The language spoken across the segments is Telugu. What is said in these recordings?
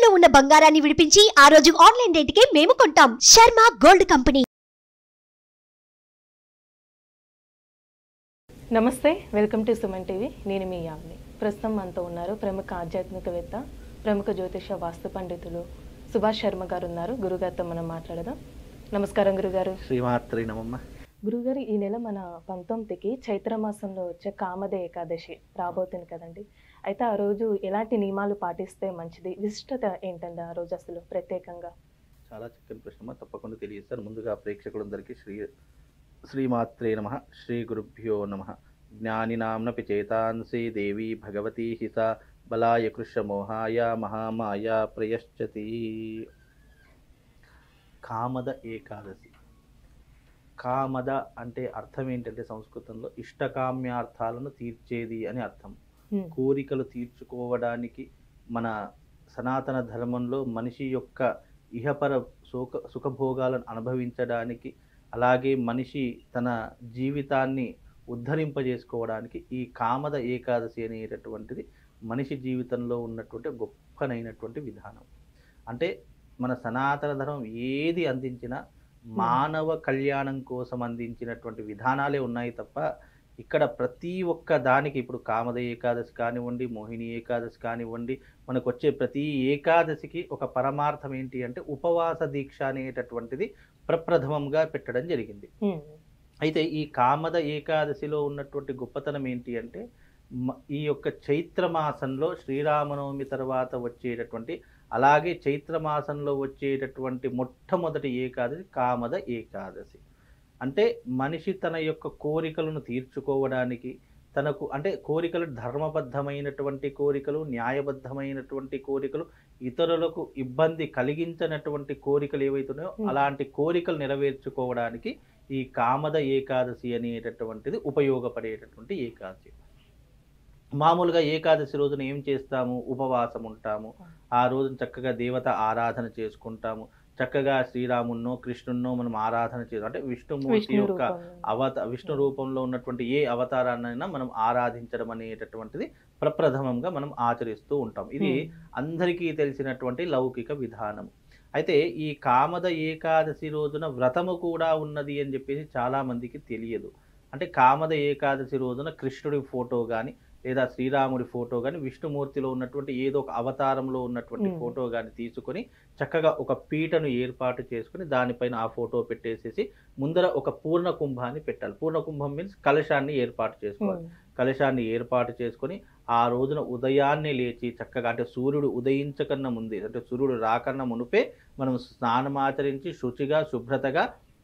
తాకట్టులో ఉన్న బంగారాన్ని విడిపించి ఆ రోజు ఆన్లైన్ రేటుకే మేము కొంటాం శర్మ గోల్డ్ కంపెనీ నమస్తే వెల్కమ్ టు సుమన్ టీవీ నేను మీ యామిని ప్రస్తుతం మనతో ఉన్నారు ప్రముఖ ఆధ్యాత్మికవేత్త ప్రముఖ జ్యోతిష వాస్తు పండితులు సుభాష్ శర్మ గారు ఉన్నారు గురుగారితో మనం మాట్లాడదాం నమస్కారం గురుగారు శ్రీమాత్రి నమమ్మ గురుగారు ఈ నెల మన పంతొమ్మిదికి చైత్ర మాసంలో వచ్చే కామద ఏకాదశి రాబోతుంది కదండి అయితే ఆ రోజు ఎలాంటి నియమాలు పాటిస్తే మంచిది విశిష్టత ఏంటండి ఆ రోజు అసలు ప్రత్యేకంగా చాలా చక్కని ప్రశ్న తప్పకుండా తెలియజేస్తాను ముందుగా ప్రేక్షకులందరికీ శ్రీ శ్రీమాత్రే నమ శ్రీ గురుభ్యో నమ జ్ఞానినాంనపి చేతాంసి దేవి భగవతి హిత బలాయ కృష్ణమోహాయ మహామాయ ప్రయశ్చతి కామద ఏకాదశి కామద అంటే అర్థం ఏంటంటే సంస్కృతంలో ఇష్టకామ్యార్థాలను తీర్చేది అని అర్థం హ్మ్. కోరికలు తీర్చుకోవడానికి మన సనాతన ధర్మంలో మనిషి యొక్క ఇహపర సుఖ సుఖభోగాలను అనుభవించడానికి అలాగే మనిషి తన జీవితాన్ని ఉద్ధరింపజేసుకోవడానికి ఈ కామద ఏకాదశి అనేటటువంటిది మనిషి జీవితంలో ఉన్నటువంటి గొప్పనైనటువంటి విధానం అంటే మన సనాతన ధర్మం ఏది అందించినా మానవ కళ్యాణం కోసం అందించినటువంటి విధానాలే ఉన్నాయి తప్ప ఇక్కడ ప్రతి ఒక్క దానికి ఇప్పుడు కామద ఏకాదశి కానివ్వండి మోహిని ఏకాదశి కానివ్వండి మనకు వచ్చే ప్రతి ఏకాదశికి ఒక పరమార్థం ఏంటి అంటే ఉపవాస దీక్ష అనేటటువంటిది ప్రప్రథమంగా పెట్టడం జరిగింది హ్మ్. అయితే ఈ కామద ఏకాదశిలో ఉన్నటువంటి గొప్పతనం ఏంటి అంటే మ- ఈ యొక్క చైత్ర మాసంలో శ్రీరామనవమి తర్వాత వచ్చేటటువంటి అలాగే చైత్ర మాసంలో వచ్చేటటువంటి మొట్టమొదటి ఏకాదశి కామద ఏకాదశి అంటే మనిషి తన యొక్క కోరికలను తీర్చుకోవడానికి తనకు అంటే కోరికలు ధర్మబద్ధమైనటువంటి కోరికలు న్యాయబద్ధమైనటువంటి కోరికలు ఇతరులకు ఇబ్బంది కలిగించినటువంటి కోరికలు ఏవైతున్నాయో Hmm. అలాంటి కోరికలు నెరవేర్చుకోవడానికి ఈ కామద ఏకాదశి అనేటటువంటిది ఉపయోగపడేటటువంటి ఏకాదశి మామూలుగా ఏకాదశి రోజున ఏం చేస్తాము ఉపవాసం ఉంటాము ఆ రోజున చక్కగా దేవత ఆరాధన చేసుకుంటాము చక్కగా శ్రీరామున్నో కృష్ణున్నో మనం ఆరాధన చేస్తాం అంటే విష్ణుమూర్తి విష్ణు యొక్క రూపంలో. అవత విష్ణు రూపంలో ఉన్నటువంటి ఏ అవతారాన్నైనా మనం ఆరాధించడం అనేటటువంటిది ప్రప్రథమంగా మనం ఆచరిస్తూ ఉంటాం ఇది హ్మ్. అందరికీ తెలిసినటువంటి లౌకిక విధానం అయితే ఈ కామద ఏకాదశి రోజున వ్రతము కూడా ఉన్నది అని చెప్పేసి చాలా మందికి తెలియదు అంటే కామద ఏకాదశి రోజున కృష్ణుడి ఫోటో కానీ లేదా శ్రీరాముడి ఫోటో కానీ విష్ణుమూర్తిలో ఉన్నటువంటి ఏదో ఒక అవతారంలో ఉన్నటువంటి Hmm. ఫోటో కానీ తీసుకొని చక్కగా ఒక పీటను ఏర్పాటు చేసుకుని దానిపైన ఆ ఫోటో పెట్టేసేసి ముందర ఒక పూర్ణ కుంభాన్ని పెట్టాలి పూర్ణ కుంభం మీన్స్ కలశాన్ని ఏర్పాటు చేసుకోవాలి హ్మ్. కలశాన్ని ఏర్పాటు చేసుకొని ఆ రోజున ఉదయాన్నే లేచి చక్కగా అంటే సూర్యుడు ఉదయించకన్నా ముందే అంటే సూర్యుడు రాకన్నా మునుపే మనం స్నానమాచరించి శుచిగా శుభ్రతగా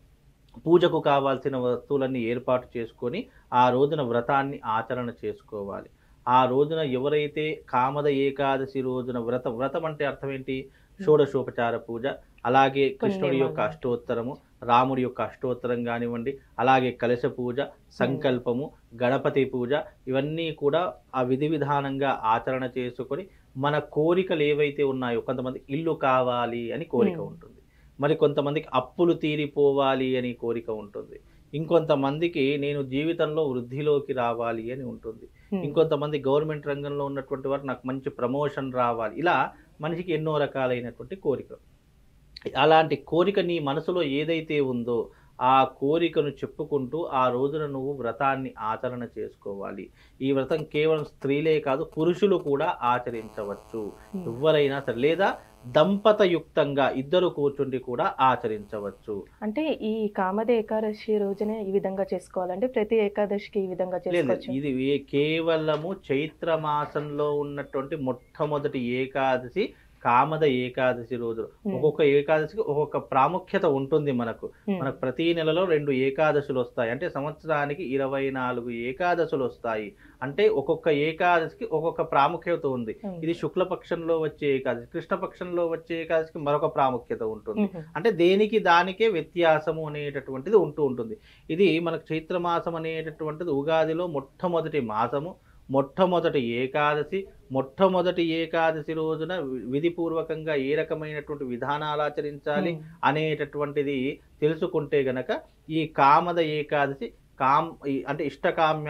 పూజకు కావాల్సిన వస్తువులన్నీ ఏర్పాటు చేసుకొని ఆ రోజున వ్రతాన్ని ఆచరణ చేసుకోవాలి ఆ రోజున ఎవరైతే కామద ఏకాదశి రోజున వ్రతం వ్రతం అంటే అర్థం ఏంటి షోడశోపచార పూజ అలాగే కృష్ణుడి యొక్క పుణ్యమానం. అష్టోత్తరము రాముడి యొక్క అష్టోత్తరం కానివ్వండి అలాగే కలశ పూజ సంకల్పము గణపతి పూజ ఇవన్నీ కూడా ఆ విధి విధానంగా ఆచరణ చేసుకొని మన కోరికలు ఏవైతే ఉన్నాయో కొంతమంది ఇల్లు కావాలి అని కోరిక Hmm. ఉంటుంది మరి కొంతమందికి అప్పులు తీరిపోవాలి అని కోరిక ఉంటుంది ఇంకొంతమందికి నేను జీవితంలో వృద్ధిలోకి రావాలి అని ఉంటుంది హ్మ్. ఇంకొంతమంది గవర్నమెంట్ రంగంలో ఉన్నటువంటి వారు నాకు మంచి ప్రమోషన్ రావాలి ఇలా మనిషికి ఎన్నో రకాలైనటువంటి కోరికలు అలాంటి కోరిక నీ మనసులో ఏదైతే ఉందో ఆ కోరికను చెప్పుకుంటూ ఆ రోజున నువ్వు వ్రతాన్ని ఆచరణ చేసుకోవాలి ఈ వ్రతం కేవలం స్త్రీలే కాదు పురుషులు కూడా ఆచరించవచ్చు హ్మ్. ఎవరైనా సరే లేదా దంపతయుక్తంగా ఇద్దరు కూర్చుండి కూడా ఆచరించవచ్చు అంటే ఈ కామద ఏకాదశి రోజునే ఈ విధంగా చేసుకోవాలంటే ప్రతి ఏకాదశికి ఈ విధంగా లేదు చేసుకోవచ్చు ఇది ఏ- కేవలము చైత్ర మాసంలో ఉన్నటువంటి మొట్టమొదటి ఏకాదశి కామద ఏకాదశి రోజు Hmm. ఒక్కొక్క ఏకాదశికి ఒక్కొక్క ప్రాముఖ్యత ఉంటుంది మనకు హ్మ్. మనకు ప్రతి నెలలో రెండు ఏకాదశులు వస్తాయి అంటే సంవత్సరానికి ఇరవై నాలుగు ఏకాదశులు వస్తాయి అంటే ఒక్కొక్క ఏకాదశికి ఒక్కొక్క ప్రాముఖ్యత ఉంది హ్మ్. ఇది శుక్లపక్షంలో వచ్చే ఏకాదశి కృష్ణపక్షంలో వచ్చే ఏకాదశికి మరొక ప్రాముఖ్యత ఉంటుంది హ్మ్. అంటే దేనికి దానికే వ్యత్యాసము అనేటటువంటిది ఉంటూ ఉంటుంది ఇది మనకు చైత్రమాసం అనేటటువంటిది ఉగాదిలో మొట్టమొదటి మాసము మొట్టమొదటి ఏకాదశి మొట్టమొదటి ఏకాదశి రోజున వి- విధిపూర్వకంగా ఏ రకమైనటువంటి విధానాలు ఆచరించాలి హ్మ్. అనేటటువంటిది తెలుసుకుంటే గనక ఈ కామద ఏకాదశి కామ్ ఈ- అంటే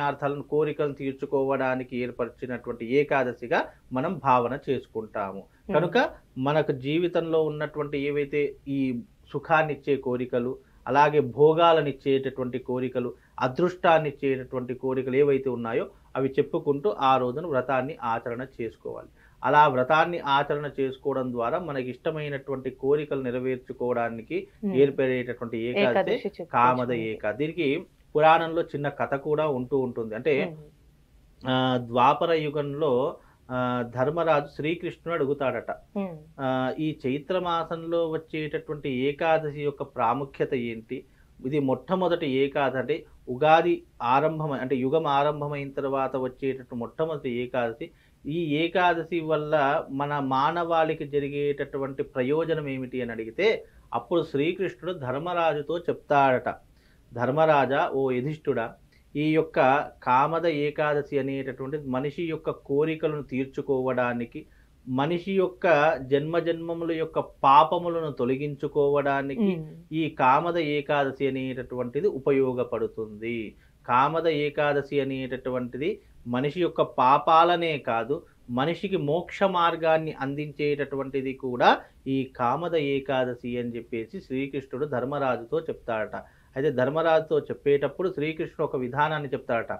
ఇష్టకామ్యార్థాలను కోరికలను తీర్చుకోవడానికి ఏర్పరిచినటువంటి ఏకాదశిగా మనం భావన చేసుకుంటాము కనుక మనకు జీవితంలో ఉన్నటువంటి ఏవైతే ఈ సుఖాన్ని ఇచ్చే కోరికలు అలాగే భోగాలను ఇచ్చేటటువంటి కోరికలు అదృష్టాన్ని ఇచ్చేటటువంటి కోరికలు ఏవైతే ఉన్నాయో అవి చెప్పుకుంటూ ఆ రోజున వ్రతాన్ని ఆచరణ చేసుకోవాలి అలా వ్రతాన్ని ఆచరణ చేసుకోవడం ద్వారా మనకి ఇష్టమైనటువంటి కోరికలు నెరవేర్చుకోవడానికి ఉమ్. ఏర్పడేటటువంటి ఏకాదశి ఏకాదశి చెప్పుకోవచ్చు కామద మనకి. ఏక దీనికి పురాణంలో చిన్న కథ కూడా ఉంటూ ఉంటుంది అంటే ఉమ్. ఆ, ద్వాపర యుగంలో ఆ, ధర్మరాజు శ్రీకృష్ణుడు అడుగుతాడట ఉమ్. ఆ, ఈ చైత్ర మాసంలో వచ్చేటటువంటి ఏకాదశి యొక్క ప్రాముఖ్యత ఏంటి ఇది మొట్టమొదటి ఏకాదశి అంటే ఉగాది ఆరంభం అంటే యుగం ఆరంభమైన తర్వాత వచ్చేటటువంటి మొట్టమొదటి ఏకాదశి ఈ ఏకాదశి వల్ల మన మానవాళికి జరిగేటటువంటి ప్రయోజనం ఏమిటి అని అడిగితే అప్పుడు శ్రీకృష్ణుడు ధర్మరాజుతో చెప్తాడట ధర్మరాజా ఓ యధిష్ఠుడా ఈ యొక్క కామద ఏకాదశి అనేటటువంటి మనిషి యొక్క కోరికలను తీర్చుకోవడానికి మనిషి యొక్క జన్మ జన్మముల యొక్క పాపములను తొలగించుకోవడానికి ఉమ్. ఈ కామద ఏకాదశి అనేటటువంటిది ఉపయోగపడుతుంది కామద ఏకాదశి అనేటటువంటిది మనిషి యొక్క పాపాలనే కాదు మనిషికి మోక్ష మార్గాన్ని అందించేటటువంటిది కూడా ఈ కామద ఏకాదశి అని చెప్పేసి శ్రీకృష్ణుడు ధర్మరాజుతో చెప్తాడట అయితే ధర్మరాజుతో చెప్పేటప్పుడు శ్రీకృష్ణుడు ఒక విధానాన్ని చెప్తాడట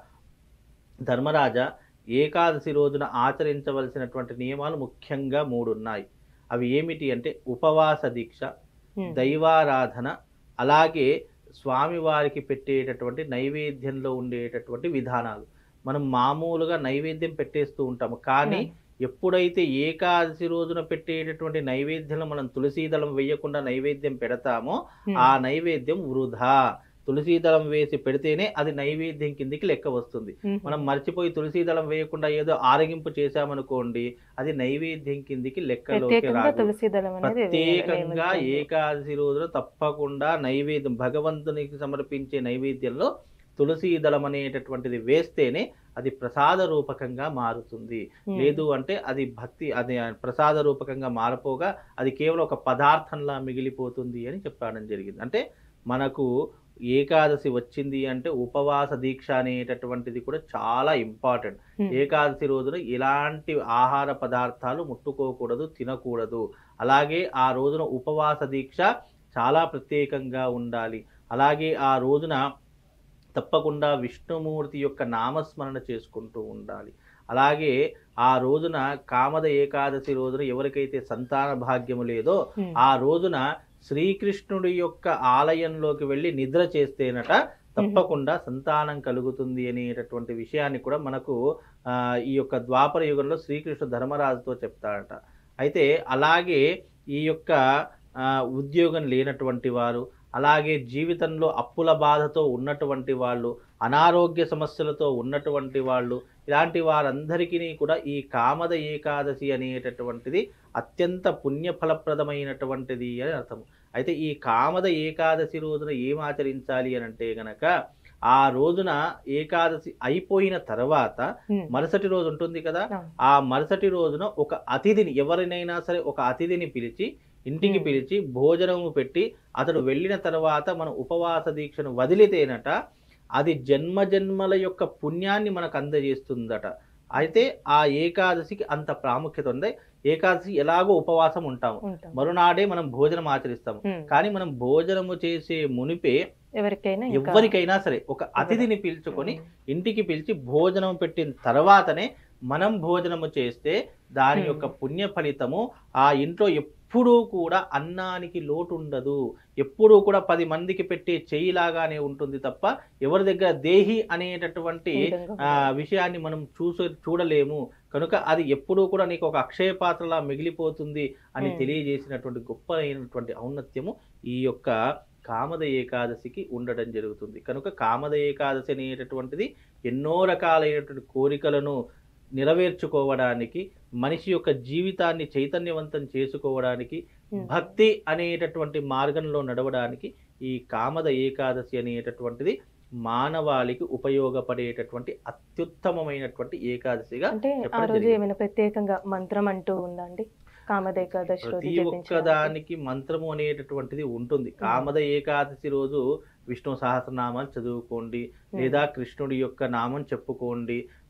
ధర్మరాజా ఏకాదశి రోజున ఆచరించవలసినటువంటి నియమాలు ముఖ్యంగా మూడు ఉన్నాయి అవి ఏమిటి అంటే ఉపవాస దీక్ష ఉమ్. దైవారాధన అలాగే స్వామివారికి పెట్టేటటువంటి నైవేద్యంలో ఉండేటటువంటి విధానాలు మనం మామూలుగా నైవేద్యం పెట్టేస్తూ ఉంటాము కానీ ఎప్పుడైతే ఏకాదశి రోజున పెట్టేటటువంటి నైవేద్యంలో మనం తులసీదళం వేయకుండా నైవేద్యం పెడతామో ఉమ్. ఆ నైవేద్యం వృధా తులసీదళం వేసి పెడితేనే అది నైవేద్యం కిందికి లెక్క వస్తుంది ఉమ్. మనం మర్చిపోయి తులసీదళం వేయకుండా ఏదో ఆరగింపు చేశామనుకోండి అది నైవేద్యం కిందికి లెక్కలోకి ప్రత్యేకంగా రాదు తులసి దళం అనేది ప్రత్యేకంగా నియమించాలి. ఏకాదశి రోజున తప్పకుండా నైవేద్యం భగవంతునికి సమర్పించే నైవేద్యంలో తులసీ దళం అనేటటువంటిది వేస్తేనే అది ప్రసాద రూపకంగా మారుతుంది ఉమ్. లేదు అంటే అది భక్తి అది ప్రసాద రూపకంగా మారిపోగా అది కేవలం ఒక పదార్థంలా మిగిలిపోతుంది అని చెప్పడం జరిగింది అంటే మనకు ఏకాదశి వచ్చింది అంటే ఉపవాస దీక్ష అనేటటువంటిది కూడా చాలా ఇంపార్టెంట్ ఉమ్. ఏకాదశి రోజున ఎలాంటి ఆహార పదార్థాలు ముట్టుకోకూడదు తినకూడదు అలాగే ఆ రోజున ఉపవాస దీక్ష చాలా ప్రత్యేకంగా ఉండాలి అలాగే ఆ రోజున తప్పకుండా విష్ణుమూర్తి యొక్క నామస్మరణ చేసుకుంటూ ఉండాలి అలాగే ఆ రోజున కామద ఏకాదశి రోజున ఎవరికైతే సంతాన భాగ్యము లేదో ఉమ్. ఆ రోజున శ్రీకృష్ణుడి యొక్క ఆలయంలోకి వెళ్ళి నిద్ర చేస్తేనట తప్పకుండా సంతానం కలుగుతుంది అనేటటువంటి విషయాన్ని కూడా మనకు ఆ, ఈ యొక్క ద్వాపర యుగంలో శ్రీకృష్ణ ధర్మరాజుతో చెప్తాడట అయితే అలాగే ఈ యొక్క ఆ, ఉద్యోగం లేనటువంటి వారు అలాగే జీవితంలో అప్పుల బాధతో ఉన్నటువంటి వాళ్ళు అనారోగ్య సమస్యలతో ఉన్నటువంటి వాళ్ళు ఇలాంటి వారందరికీ కూడా ఈ కామద ఏకాదశి అనేటటువంటిది అత్యంత పుణ్యఫలప్రదమైనటువంటిది అని అర్థం అయితే ఈ కామద ఏకాదశి రోజున ఏం ఆచరించాలి అని అంటే గనక ఆ రోజున ఏకాదశి అయిపోయిన తర్వాత ఉమ్. మరుసటి రోజు ఉంటుంది కదా అవును. ఆ మరుసటి రోజున ఒక అతిథిని ఎవరినైనా సరే ఒక అతిథిని పిలిచి ఇంటికి Hmm. పిలిచి భోజనము పెట్టి అతడు వెళ్ళిన తర్వాత మనం ఉపవాస దీక్షను వదిలితేనట అది జన్మ జన్మల యొక్క పుణ్యాన్ని మనకు అందజేస్తుందట అయితే ఆ ఏకాదశికి అంత ప్రాముఖ్యత ఉంది ఏకాదశి ఎలాగో ఉపవాసం ఉంటాము ఉంటాం మరునాడే మనం భోజనం ఆచరిస్తాము ఉమ్. కానీ మనం భోజనము చేసే మునిపే ఎవరికైనా ఇంకా- ఎవరికైనా సరే ఒక అతిథిని పిలుచుకొని ఇంటికి పిలిచి భోజనం పెట్టిన తర్వాతనే మనం భోజనము చేస్తే దాని Hmm. యొక్క పుణ్య ఫలితము ఆ ఇంట్లో ఎప్పుడూ కూడా అన్నానికి లోటు ఉండదు ఎప్పుడూ కూడా పది మందికి పెట్టే చేయిలాగానే ఉంటుంది తప్ప ఎవరి దగ్గర దేహి అనేటటువంటి ఈ విధంగా ఆ విషయాన్ని మనం చూస చూడలేము కనుక అది ఎప్పుడూ కూడా నీకు ఒక అక్షయ పాత్రలా మిగిలిపోతుంది అని Hmm. తెలియజేసినటువంటి గొప్ప అయినటువంటి ఔన్నత్యము ఈ యొక్క కామద ఏకాదశికి ఉండడం జరుగుతుంది కనుక కామద ఏకాదశి అనేటటువంటిది ఎన్నో రకాలైనటువంటి కోరికలను నెరవేర్చుకోవడానికి మనిషి యొక్క జీవితాన్ని చైతన్యవంతం చేసుకోవడానికి ఉమ్. భక్తి అనేటటువంటి మార్గంలో నడవడానికి ఈ కామద ఏకాదశి అనేటటువంటిది మానవాళికి ఉపయోగపడేటటువంటి అత్యుత్తమమైనటువంటి ఏకాదశిగా అంటే ఆ చెప్పడం రోజు జరిగింది. ఏమైనా ప్రత్యేకంగా మంత్రం అంటూ ఉందా అండి కామద ఏకాదశి రోజు ప్రతి ఒక్క జపించడానికి? దానికి మంత్రము అనేటటువంటిది ఉంటుంది కామద ఏకాదశి రోజు విష్ణు సహస్రనామాలు చదువుకోండి ఉమ్. లేదా కృష్ణుడి యొక్క నామం చెప్పుకోండి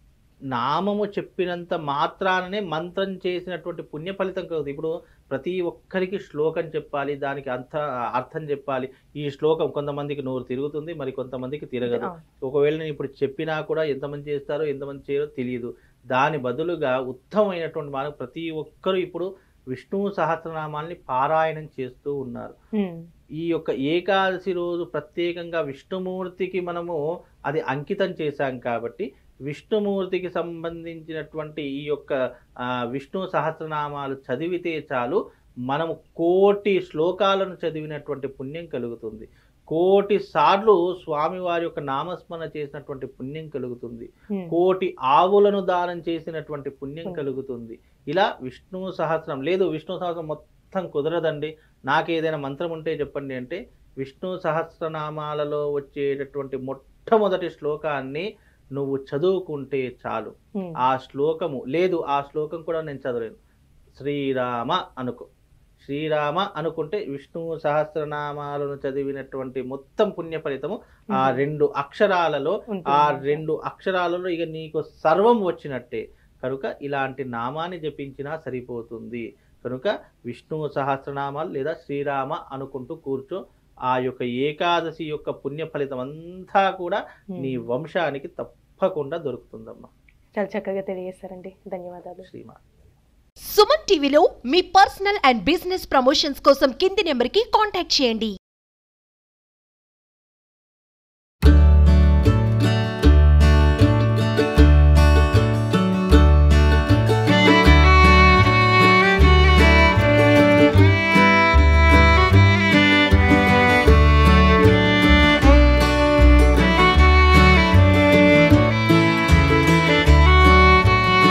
నామము చెప్పినంత మాత్రాననే మంత్రం చేసినటువంటి పుణ్య ఫలితం కలుగుతుంది ఇప్పుడు ప్రతి ఒక్కరికి శ్లోకం చెప్పాలి దానికి అంత అర్థం చెప్పాలి ఈ శ్లోకం కొంతమందికి నోరు తిరుగుతుంది మరి కొంతమందికి తిరగదు అవును. ఒకవేళ నేను ఇప్పుడు చెప్పినా కూడా ఎంతమంది చేస్తారో ఎంతమంది చేయరో తెలియదు దాని బదులుగా ఉత్తమమైనటువంటి మనకు ప్రతి ఒక్కరూ ఇప్పుడు విష్ణువు సహస్రనామాల్ని పారాయణం చేస్తూ ఉన్నారు ఉమ్, ఈ యొక్క ఏకాదశి రోజు ప్రత్యేకంగా విష్ణుమూర్తికి మనము అది అంకితం చేశాం కాబట్టి విష్ణుమూర్తికి సంబంధించినటువంటి ఈ యొక్క ఆ, విష్ణు సహస్రనామాలు చదివితే చాలు మనము కోటి శ్లోకాలను చదివినటువంటి పుణ్యం కలుగుతుంది కోటి సార్లు స్వామివారి యొక్క నామస్మరణ చేసినటువంటి పుణ్యం కలుగుతుంది ఉమ్, కోటి ఆవులను దానం చేసినటువంటి పుణ్యం Hmm. కలుగుతుంది ఇలా విష్ణు సహస్రం లేదు విష్ణు సహస్రం మొత్తం కుదరదండి నాకు ఏదైనా మంత్రం ఉంటే చెప్పండి అంటే విష్ణు సహస్రనామాలలో వచ్చేటటువంటి మొట్టమొదటి శ్లోకాన్ని నువ్వు చదువుకుంటే చాలు ఉమ్, ఆ శ్లోకము లేదు ఆ శ్లోకం కూడా నేను చదవలేను శ్రీరామ అనుకో శ్రీరామ అనుకుంటే విష్ణు సహస్రనామాలను చదివినటువంటి మొత్తం పుణ్య ఫలితము ఆ ఉమ్, రెండు అక్షరాలలో ఉంటుంది. ఆ రెండు అక్షరాలలో ఇక నీకు సర్వం వచ్చినట్టే కనుక ఇలాంటి నామాన్ని జపించినా సరిపోతుంది కనుక విష్ణు సహస్రనామాలు లేదా శ్రీరామ అనుకుంటూ కూర్చో ఆ యొక్క ఏకాదశి యొక్క పుణ్య ఫలితం అంతా కూడా ఉమ్, నీ వంశానికి తప్పకుండా దొరుకుతుందమ్మా చాలా చక్కగా తెలియజేస్తారండి ధన్యవాదాలు శ్రీమా సుమన్ టీవీలో మీ పర్సనల్ అండ్ బిజినెస్ ప్రమోషన్స్ కోసం కింది నెంబర్కి కాంటాక్ట్ చేయండి